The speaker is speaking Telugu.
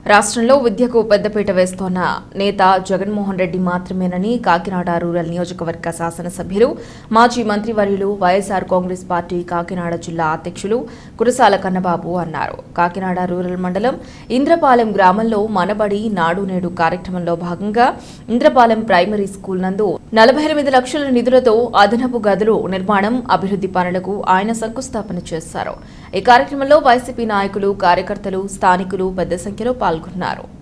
రాష్ట్రంలో విద్యకు పెద్దపీట వేస్తోన్న నేత జగన్మోహన్ రెడ్డి మాత్రమేనని కాకినాడ రూరల్ నియోజకవర్గ శాసనసభ్యులు మాజీ మంత్రివర్యులు వైఎస్ఆర్ కాంగ్రెస్ పార్టీ కాకినాడ జిల్లా అధ్యక్షులు కురసాల కన్నబాబు అన్నారు కాకినాడ రూరల్ మండలం ఇంద్రపాలెం గ్రామంలో మనబడి నాడు నేడు కార్యక్రమంలో భాగంగా ఇంద్రపాలెం ప్రైమరీ స్కూల్ నందు నలభై ఎనిమిది లక్షల నిధులతో అదనపు గదులు నిర్మాణం అభివృద్ధి పనులకు ఆయన శంకుస్థాపన చేశారు ఈ కార్యక్రమంలో వైసీపీ నాయకులు కార్యకర్తలు స్థానికులు పెద్ద సంఖ్యలో పాల్గొన్నారు